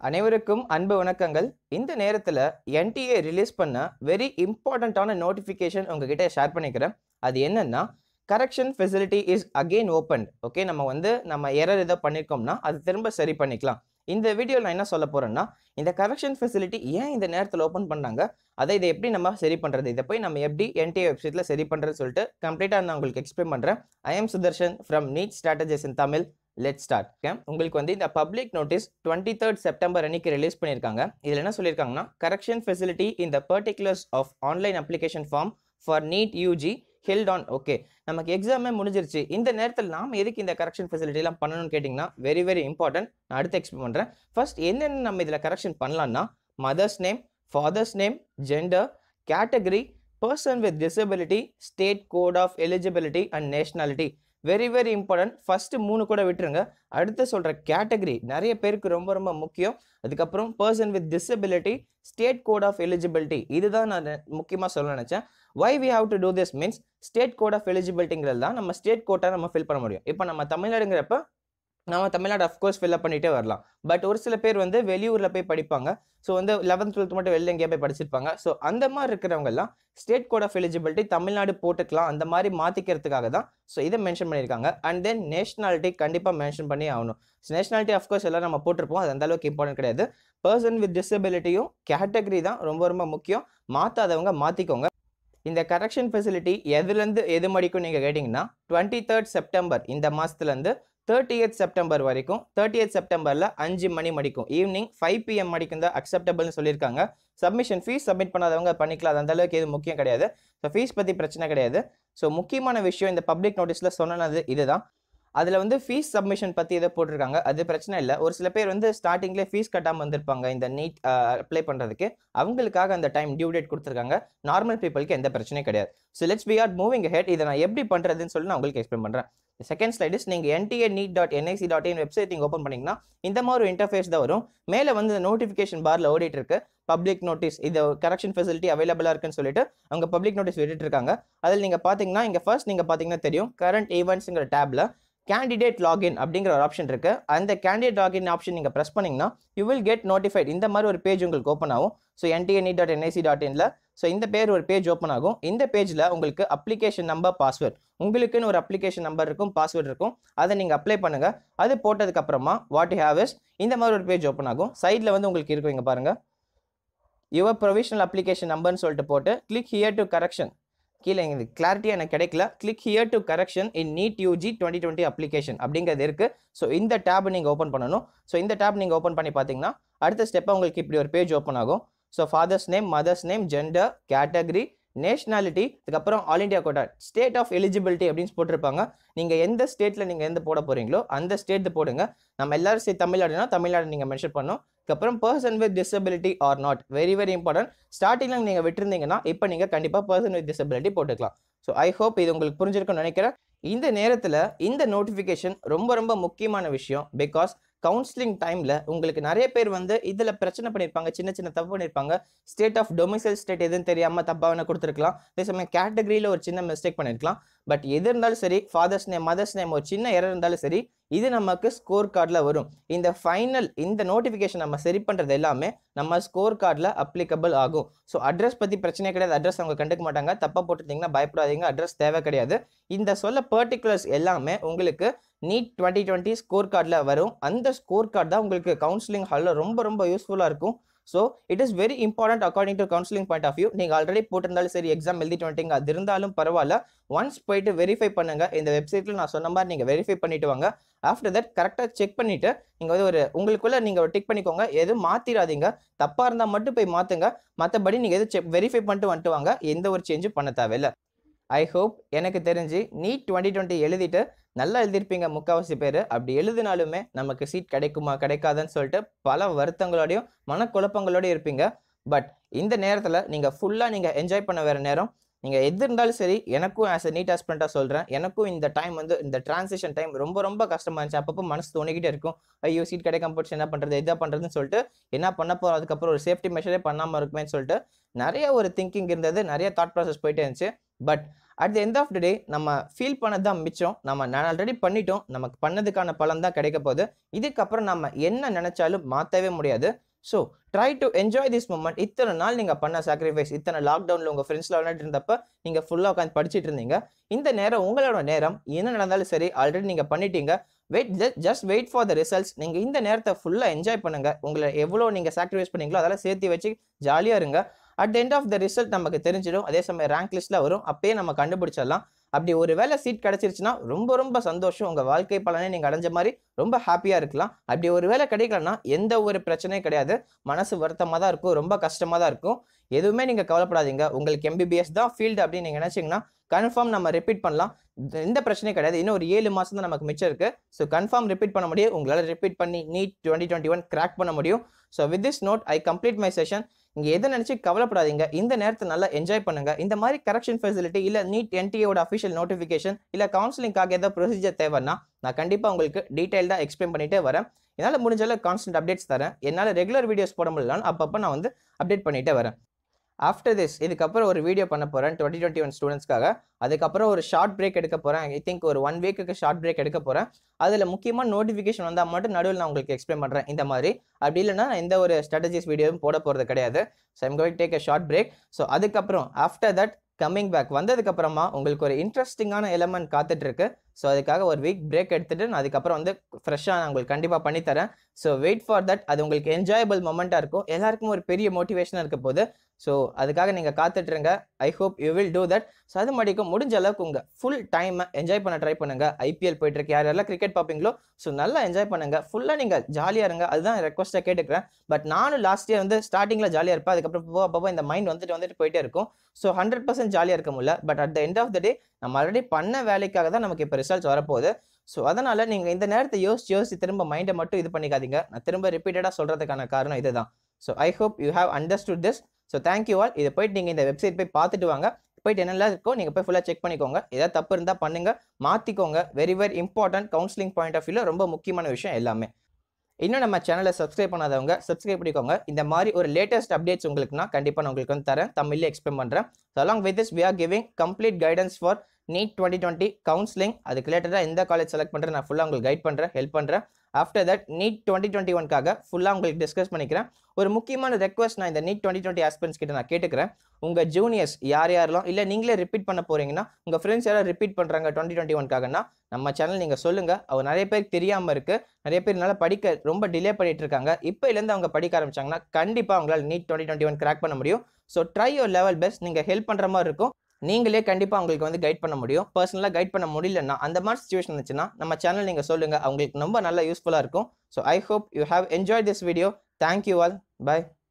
அனைவருக்கும் அன்பு வணக்கங்கள் இந்த நேரத்தில் என்டிஏ ரிலீஸ் பண்ண வெரி இம்பார்ட்டண்ட்டான நோட்டிஃபிகேஷன் உங்ககிட்ட ஷேர் பண்ணிக்கிறேன் அது என்னன்னா correction facility is again open okay நம்ம வந்து நம்ம எரர் ஏதோ பண்ணியிருக்கோம்னா அது திரும்ப சரி பண்ணிக்கலாம் இந்த வீடியோவில் நான் என்ன சொல்ல போறேன்னா இந்த கரெக்ஷன் ஃபெசிலிட்டி ஏன் இந்த நேரத்தில் ஓப்பன் பண்ணாங்க அதை இதை எப்படி நம்ம சரி பண்ணுறது இதை போய் நம்ம எப்படி என்டிஏ வெப்சைட்டில் சரி பண்ணுறதுன்னு சொல்லிட்டு கம்ப்ளீட்டாக நான் உங்களுக்கு எக்ஸ்பிளைன் பண்ணுறேன் I am Sudarshan from NEET strategies in Tamil let start okay உங்களுக்கு வந்து இந்த public notice twenty third September அன்னைக்கு ரிலீஸ் பண்ணியிருக்காங்க இதில் என்ன சொல்லியிருக்காங்கன்னா கரெக்ஷன் ஃபெசிலிட்டி இந்த particulars of online application form for NEET UG held on okay நமக்கு எக்ஸாமே முடிஞ்சிருச்சு இந்த நேரத்தில் நாம் எதுக்கு இந்த கரெக்ஷன் ஃபெசிலிட்டிலாம் பண்ணணும்னு கேட்டிங்கன்னா வெரி வெரி இம்பார்ட்டன்ட் நான் அடுத்து எக்ஸ்பிளைன் பண்ணுறேன் ஃபர்ஸ்ட் என்னென்ன நம்ம இதில் கரெக்ஷன் பண்ணலாம்னா mother's name father's name gender category person with disability state code of eligibility and nationality very very important first மூணு கூட விட்டுருங்க அடுத்து சொல்கிற கேட்டகரி நிறைய பேருக்கு ரொம்ப ரொம்ப முக்கியம் அதுக்கப்புறம் person with disability state code of eligibility இதுதான் நான் முக்கியமாக சொல்ல நினச்சேன் why we have to do this means state code of எலிஜிபிலிட்டிங்கிறது தான் நம்ம ஸ்டேட் கோட்டை நம்ம ஃபில் பண்ண முடியும் இப்போ நம்ம தமிழ்நாடுங்கிறப்ப நம்ம தமிழ்நாடு அஃப்கோர்ஸ் ஃபில்அப் பண்ணிகிட்டே வரலாம் பட் ஒரு சில பேர் வந்து வெளியூரில் போய் படிப்பாங்க ஸோ வந்து லெவன்த் டுவெல்த் மட்டும் வெளில எங்கேயா போய் படிச்சிருப்பாங்க ஸோ அந்த மாதிரி இருக்கிறவங்கெல்லாம் state code of eligibility Tamil Nadu போட்டுக்கலாம் அந்த மாதிரி மாற்றிக்கிறதுக்காக தான் ஸோ இதை மென்ஷன் பண்ணியிருக்காங்க அண்ட் தென் நேஷனாலிட்டி கண்டிப்பாக மென்ஷன் பண்ணி ஆகணும் நேஷனாலிட்டி அஃப்கோர்ஸ் எல்லாம் நம்ம போட்டிருப்போம் அது அந்த அளவுக்கு இம்பார்ட்டன்ட் கிடையாது பர்சன் வித் டிசபிலிட்டியும் கேட்டகரி தான் ரொம்ப ரொம்ப முக்கியம் மாற்றாதவங்க மாற்றிக்கோங்க இந்த கரெக்ஷன் ஃபெசிலிட்டி எதுலேருந்து எது மடிக்கும் நீங்கள் கேட்டிங்கன்னா டுவெண்ட்டி தேர்ட் செப்டம்பர் இந்த மாதத்துலேருந்து தேர்ட்டி எய்த் செப்டம்பர் வரைக்கும் தேர்ட்டி எய்த் செப்டம்பரில் அஞ்சு மணி மடிக்கும் ஈவினிங் ஃபைவ் பிஎம் மணிக்கும் தான் அக்செப்டபிள்னு சொல்லியிருக்காங்க சப்மிஷன் ஃபீஸ் சப்மிட் பண்ணாதவங்க பண்ணிக்கலாம் அது அந்த அளவுக்கு எதுவும் முக்கியம் கிடையாது ஸோ ஃபீஸ் பற்றி பிரச்சனை கிடையாது ஸோ முக்கியமான விஷயம் இந்த பப்ளிக் நோட்டீஸில் சொன்னது இதுதான் அதில் வந்து ஃபீஸ் சப்மிஷன் பற்றி எதை போட்டிருக்காங்க அது பிரச்சனை இல்லை ஒரு சில பேர் வந்து ஸ்டார்டிங்லேயே ஃபீஸ் கட்டாமல் வந்திருப்பாங்க இந்த நீட் அப்ளை பண்ணுறதுக்கு அவங்களுக்காக அந்த டைம் டியூ டேட் கொடுத்துருக்காங்க நார்மல் பீப்புளுக்கு எந்த பிரச்சனையும் கிடையாது so let's we are moving head இதை நான் எப்படி பண்ணுறதுன்னு சொல்லி நான் உங்களுக்கு எக்ஸ்பிளைன் பண்ணுறேன் செகண்ட் ஸ்லைட் இஸ் நீங்கள் NTA NEET dot NIC dot in website நீங்கள் ஓப்பன் பண்ணிங்கன்னா இந்த மாதிரி ஒரு இன்டர்ஃபேஸ் தான் வரும் மேலே வந்து நோட்டிஃபிகேஷன் பாரில் ஓடிட்டு இருக்கு பப்ளிக் நோட்டீஸ் இது கரெக்ஷன் ஃபெசிலிட்டி அவைலபிளாக இருக்குன்னு சொல்லிட்டு அவங்க பப்ளிக் நோட்டீஸ் விட்டுட்டு இருக்காங்க அதில் நீங்கள் பார்த்தீங்கன்னா இங்கே ஃபர்ஸ்ட் நீங்கள் பார்த்தீங்கன்னா தெரியும் கரண்ட் ஈவெண்ட்ஸுங்கிற டேப்பில் கேண்டிடேட் லாகின் அப்படிங்கிற ஒரு ஆப்ஷன் இருக்கு அந்த கேண்டிடேட் லாகின் ஆப்ஷன் நீங்கள் ப்ரெஸ் பண்ணிங்கன்னா யூ வில் கெட் நோட்டிஃபைட் இந்த மாதிரி ஒரு பேஜ் உங்களுக்கு ஓப்பன் ஆகும் ஸோ என்டிஎன்இ டாட் என்ஐசி டாட் இன்ல ஸோ இந்த பேர் ஒரு பேஜ் ஓப்பன் ஆகும் இந்த பேஜில் உங்களுக்கு அப்ளிகேஷன் நம்பர் பாஸ்வேர்ட் உங்களுக்குன்னு ஒரு அப்ளிகேஷன் நம்பர் இருக்கும் பாஸ்வேர்ட் இருக்கும் அதை நீங்கள் அப்ளை பண்ணுங்க அது போட்டதுக்கு அப்புறமா வாட் யூ ஹேவ் இஸ் இந்த மாதிரி ஒரு பேஜ் ஓப்பன் ஆகும் சைடில் வந்து உங்களுக்கு இருக்கும் இங்கே பாருங்க யுவர் ப்ரொவிஷனல் அப்ளிகேஷன் நம்பர்னு சொல்லிட்டு போட்டு கிளிக் ஹியர் டு கரெக்ஷன் கீழே எங்களுக்கு கிளாரிட்டியாக எனக்கு கிடைக்கல click here to correction in NEET UG twenty twenty application அப்படிங்கிறது இருக்குது ஸோ இந்த டேப் நீங்கள் ஓப்பன் பண்ணணும் ஸோ இந்த டேப் நீங்கள் ஓப்பன் பண்ணி பார்த்தீங்கன்னா அடுத்த ஸ்டெப்பாக உங்களுக்கு இப்படி ஒரு பேஜ் ஓப்பன் ஆகும் so father's name mother's name gender category nationality அதுக்கப்புறம் all India quota state of eligibility அப்படின்னு போட்டிருப்பாங்க நீங்கள் எந்த ஸ்டேட்டில் நீங்கள் எந்த போட போகிறீங்களோ அந்த ஸ்டேட் போடுங்க நம்ம எல்லாரும் சரி தமிழ்நாடுனா தமிழ்நாடு நீங்கள் மென்ஷன் பண்ணணும் அதுக்கப்புறம் person with disability or not very very important ஸ்டார்டிங்கில் நீங்கள் விட்டுருந்தீங்கன்னா இப்போ நீங்கள் கண்டிப்பாக பர்சன் வித் டிசபிலிட்டி போட்டுக்கலாம் ஸோ ஐ ஹோப் இது உங்களுக்கு புரிஞ்சிருக்கும்னு நினைக்கிறேன் இந்த நேரத்தில் இந்த நோட்டிஃபிகேஷன் ரொம்ப ரொம்ப முக்கியமான விஷயம் பிகாஸ் கவுன்சிலிங் டைமில் உங்களுக்கு நிறைய பேர் வந்து இதில் பிரச்சனை பண்ணியிருப்பாங்க சின்ன சின்ன தப்பு பண்ணியிருப்பாங்க ஸ்டேட் ஆஃப் டொமிசைல் ஸ்டேட் எதுன்னு தெரியாமல் தப்பாக கொடுத்துருக்கலாம் அதே சமயம் கேட்டகரியில் ஒரு சின்ன மிஸ்டேக் பண்ணியிருக்கலாம் பட் எது இருந்தாலும் சரி ஃபாதர்ஸ் நேம் மதர்ஸ் நேம் ஒரு சின்ன எரர் இருந்தாலும் சரி இது நமக்கு ஸ்கோர் கார்டில் வரும் இந்த ஃபைனல் இந்த நோட்டிஃபிகேஷன் நம்ம சரி பண்ணுறது எல்லாமே நம்ம ஸ்கோர் கார்டில் அப்ளிகபிள் ஆகும் ஸோ அட்ரஸ் பற்றி பிரச்சனை கிடையாது அட்ரஸ் அவங்க கண்டுக்க மாட்டாங்க தப்பாக போட்டுருந்தீங்கன்னா பயப்படாதீங்க அட்ரஸ் தேவை கிடையாது இந்த சொல்ல பர்டிகுலர்ஸ் எல்லாமே உங்களுக்கு நீட் டுவெண்ட்டி டுவெண்ட்டி ஸ்கோர் கார்டில் வரும் அந்த ஸ்கோர் கார்டு தான் உங்களுக்கு கவுன்சிலிங் ஹாலில் ரொம்ப ரொம்ப யூஸ்ஃபுல்லாக இருக்கும் so it is very important according to counselling point of view நீங்கள் ஆல்ரெடி போட்டிருந்தாலும் சரி எக்ஸாம் எழுதிட்டு வந்துட்டீங்க அது இருந்தாலும் பரவாயில்ல ஒன்ஸ் போயிட்டு வெரிஃபை பண்ணுங்க இந்த வெப்சைட்டில் நான் சொன்ன மாதிரி நீங்கள் வெரிஃபை பண்ணிட்டு வாங்க ஆஃப்டர் தட் கரெக்டாக செக் பண்ணிவிட்டு நீங்கள் வந்து ஒரு உங்களுக்குள்ளே நீங்கள் ஒரு டிக் பண்ணிக்கோங்க எதுவும் மாற்றிடாதீங்க தப்பாக இருந்தால் மட்டும் போய் மாற்றுங்க மற்றபடி நீங்கள் எதுவும் செக் வெரிஃபை பண்ணிட்டு வந்துட்டு வாங்க எந்த ஒரு சேஞ்சும் பண்ண தேவையில்லை ஐ ஹோப் எனக்கு தெரிஞ்சு நீட் டுவெண்ட்டி டுவெண்ட்டி எழுதிட்டு நல்லா எழுதியிருப்பீங்க முக்கால்வாசி பேர் அப்படி எழுதினாலுமே நமக்கு சீட் கிடைக்குமா கிடைக்காதுன்னு சொல்லிட்டு பல வருத்தங்களோடையும் மனக்குழப்பங்களோடையும் இருப்பீங்க பட் இந்த நேரத்தில் நீங்கள் ஃபுல்லாக நீங்கள் என்ஜாய் பண்ண வேறு நேரம் நீங்கள் எது இருந்தாலும் சரி எனக்கும் ஆஸ் அ நீட் ஆஸ்பெண்ட்டாக சொல்கிறேன் எனக்கும் இந்த டைம் வந்து இந்த டிரான்சிஷன் டைம் ரொம்ப ரொம்ப கஷ்டமாக இருந்துச்சு அப்பப்போ மனசு தோணிக்கிட்டே இருக்கும் ஐயோ சீட் கிடைக்காம போச்சு என்ன பண்ணுறது எதா பண்ணுறதுன்னு சொல்லிட்டு என்ன பண்ண போகிறோம் அதுக்கப்புறம் ஒரு சேஃப்டி மெஷரே பண்ணாமல் இருக்குமேன்னு சொல்லிட்டு நிறைய ஒரு திங்கிங் இருந்தது நிறைய தாட் ப்ராசஸ் போயிட்டே இருந்துச்சு but at the end of the day நம்ம ஃபீல் பண்ணது தான் மிச்சம் நம்ம நான் ஆல்ரெடி பண்ணிட்டோம் நமக்கு பண்ணதுக்கான பலன் தான் கிடைக்க போகுது இதுக்கப்புறம் நம்ம என்ன நினைச்சாலும் மாற்றவே முடியாது so try to enjoy this moment இத்தனை நாள் நீங்கள் பண்ண சாக்ரிஃபைஸ் இத்தனை லாக்டவுனில் உங்கள் ஃப்ரெண்ட்ஸில் விளையாட்டு இருந்தப்ப நீங்கள் ஃபுல்லாக உட்காந்து படிச்சுட்டு இருந்தீங்க இந்த நேரம் உங்களோட நேரம் என்ன நடந்தாலும் சரி ஆல்ரெடி நீங்கள் பண்ணிட்டீங்க wait just wait for the results நீங்கள் இந்த நேரத்தை ஃபுல்லாக என்ஜாய் பண்ணுங்கள் உங்களை எவ்வளோ நீங்கள் சாக்ரிஃபைஸ் பண்ணீங்களோ அதெல்லாம் சேர்த்து வச்சு ஜாலியாக இருங்க at end of the result நமக்கு தெரிஞ்சிடும் அதே சமயம் ரேங்க் லிஸ்ட்டில் வரும் அப்பயே நம்ம கண்டுபிடிச்சிடலாம் அப்படி ஒரு வேளை சீட் கிடைச்சிருச்சுன்னா ரொம்ப ரொம்ப சந்தோஷம் உங்கள் வாழ்க்கை பலனை நீங்கள் அடைஞ்ச மாதிரி ரொம்ப ஹாப்பியாக இருக்கலாம் அப்படி ஒரு வேளை கிடைக்கலன்னா எந்த ஒரு பிரச்சனையும் கிடையாது மனசு வருத்தமாக தான் இருக்கும் ரொம்ப கஷ்டமாக தான் இருக்கும் எதுவுமே நீங்கள் கவலைப்படாதீங்க உங்களுக்கு எம்பிபிஎஸ் தான் ஃபீல்டு அப்படின்னு நீங்கள் நினச்சிங்கன்னா கன்ஃபார்ம் நம்ம ரிப்பீட் பண்ணலாம் எந்த பிரச்சனையும் கிடையாது இன்னும் ஒரு ஏழு மாதம் தான் நமக்கு மிச்சம் இருக்குது ஸோ கன்ஃபார்ம் ரிப்பீட் பண்ண முடியும் உங்களால் ரிப்பீட் பண்ணி NEET twenty twenty one crack பண்ண முடியும் so with this note I complete my session இங்கே எதை நினச்சி கவலைப்படாதீங்க இந்த நேரத்தை நல்லா என்ஜாய் பண்ணுங்க இந்த மாதிரி கரெக்ஷன் ஃபெசிலிட்டி இல்லை நீட் என்டிஏவோட அஃபிஷியல் நோட்டிஃபிகேஷன் இல்லை கவுன்சிலிங்காக ஏதாவது ப்ரொசீஜர் தேவைன்னா நான் கண்டிப்பாக உங்களுக்கு டீட்டெயில்டாக எக்ஸ்பிளைன் பண்ணிட்டே வரேன் என்னால் முடிஞ்ச அளவு கான்ஸ்டன்ட் அப்டேட்ஸ் தரேன் என்னால் ரெகுலர் வீடியோஸ் போட முடியலனாலும் அப்பப்போ நான் வந்து அப்டேட் பண்ணிட்டே வரேன் ஆஃப்டர் திஸ் இதுக்கப்புறம் ஒரு வீடியோ பண்ண போகிறேன் டுவெண்ட்டி டுவெண்ட்டி ஒன் ஸ்டூடெண்ட்ஸ்க்காக அதுக்கப்புறம் ஒரு ஷார்ட் பிரேக் எடுக்க போகிறேன் ஐ திங்க் ஒரு ஒன் வீக்குக்கு ஷார்ட் பிரேக் எடுக்க போகிறேன் அதில் முக்கியமாக நோட்டிஃபிகேஷன் வந்தால் மட்டும் நடுவில் நான் உங்களுக்கு எக்ஸ்பிளைன் பண்ணுறேன் இந்த மாதிரி அப்படி இல்லைன்னா நான் எந்த ஒரு ஸ்ட்ராட்டஜிஸ் வீடியோவும் போட போகிறது கிடையாது so I'm going take a short break so அதுக்கப்புறம் ஆஃப்டர் தட் கம்மிங் பேக் வந்ததுக்கப்புறமா உங்களுக்கு ஒரு இன்ட்ரெஸ்டிங்கான எலமெண்ட் காத்துட்டு இருக்கு ஸோ அதுக்காக ஒரு வீக் பிரேக் எடுத்துட்டு நான் அதுக்கப்புறம் வந்து ஃப்ரெஷ்ஷாக நான் உங்களுக்கு கண்டிப்பாக பண்ணித்தரேன் ஸோ வெயிட் ஃபார் தட் அது உங்களுக்கு என்ஜாயபிள் மொமெண்ட்டாக இருக்கும் எல்லாருக்கும் ஒரு பெரிய மோட்டிவேஷனாக இருக்க போது ஸோ அதுக்காக நீங்கள் காத்துட்ருங்க I hope you will do that so அது மடிக்கும் முடிஞ்ச அளவுக்கு உங்கள் ஃபுல் டைமை என்ஜாய் பண்ண ட்ரை பண்ணுங்க ஐபிஎல் போயிட்டு இருக்கு யார் யாரெல்லாம் கிரிக்கெட் பார்ப்பீங்களோ ஸோ நல்லா என்ஜாய் பண்ணுங்க ஃபுல்லாக நீங்கள் ஜாலியாக இருங்க அதுதான் ரெக்வஸ்ட்டாக கேட்டுக்கிறேன் பட் நானும் லாஸ்ட் இயர் வந்து ஸ்டார்டிங்கில் ஜாலியாக இருப்பேன் அதுக்கப்புறம் போக போக இந்த மைண்ட் வந்துட்டு வந்துட்டு போயிட்டே இருக்கும் ஸோ ஹண்ட்ரட் பர்சன்ட் ஜாலியாக இருக்க முடியல but at the end of the day நம்ம ஆல்ரெடி பண்ண வேலைக்காக தான் நமக்கு இப்போ ரிசல்ட்ஸ் வரப்போகுது ஸோ அதனால் நீங்கள் இந்த நேரத்தை யோசிச்சு யோசிச்சு திரும்ப மைண்டை மட்டும் இது பண்ணிக்காதீங்க நான் திரும்ப ரிப்பீட்டடாக சொல்கிறதுக்கான காரணம் இதுதான் so I hope you have understood this so thank you all இதை போயிட்டு நீங்கள் இந்த வெப்சைட் போய் பார்த்துட்டு வாங்க போயிட்டு என்னெல்லாம் இருக்கோ நீங்கள் போய் ஃபுல்லாக செக் பண்ணிக்கோங்க ஏதாவது தப்பு இருந்தால் பண்ணுங்கள் மாற்றிக்கோங்க very very important counselling point of வியூவில் ரொம்ப முக்கியமான விஷயம் எல்லாமே இன்னும் நம்ம சேனலை சப்ஸ்கிரைப் பண்ணாதவங்க சப்ஸ்கிரைப் பண்ணிக்கோங்க இந்த மாதிரி ஒரு லேட்டஸ்ட் அப்டேட்ஸ் உங்களுக்குனா கண்டிப்பாக நான் உங்களுக்கு வந்து தரேன் தமிழ்லேயே எக்ஸ்பிளைன் பண்ணுறேன் so along with this we are giving complete guidance for NEET twenty twenty counselling அதுக்கு ரிலேட்டடாக எந்த காலேஜ் செலக்ட் பண்ணுறேன் நான் ஃபுல்லாக உங்களுக்கு கைட் பண்ணுறேன் ஹெல்ப் பண்ணுறேன் after that NEET twenty twenty ஒன்க்காக ஃபுல்லாக உங்களுக்கு டிஸ்கஸ் பண்ணிக்கிறேன் ஒரு முக்கியமான ரெக்வஸ்ட் நான் இந்த நீட் டுவெண்ட்டி டுவெண்ட்டி ஆஸ்பென்ஸ் கிட்ட நான் கேட்டுக்கிறேன் உங்கள் ஜூனியர்ஸ் யார் யாரெல்லாம் இல்லை நீங்களே ரிப்பீட் பண்ண போகிறீங்கன்னா உங்கள் ஃப்ரெண்ட்ஸ் யாராவது ரிப்பீட் பண்ணுறாங்க டுவெண்ட்டி டுவெண்ட்டி ஒன்க்காகனா நம்ம சேனல் நீங்கள் சொல்லுங்கள் அவர் நிறைய பேருக்கு தெரியாமல் இருக்குது நிறைய பேர் நல்லா படிக்க ரொம்ப டிலே பண்ணிட்டு இருக்காங்க இப்போலேருந்து அவங்க படிக்க ஆரம்பிச்சாங்கன்னா கண்டிப்பாக அவங்களால NEET twenty twenty one crack பண்ண முடியும் so try your level best நீங்கள் ஹெல்ப் பண்ணுற மாதிரி இருக்கும் நீங்களே கண்டிப்பாக அவங்களுக்கு வந்து கைட் பண்ண முடியும் பர்சனலாக கைட் பண்ண முடியலன்னா அந்த மாதிரி சுச்சுவேஷன் இருந்துச்சுன்னா நம்ம சேனல் நீங்கள் சொல்லுங்கள் அவங்களுக்கு ரொம்ப நல்லா யூஸ்ஃபுல்லாக இருக்கும் so I hope you have enjoy this video thank you all by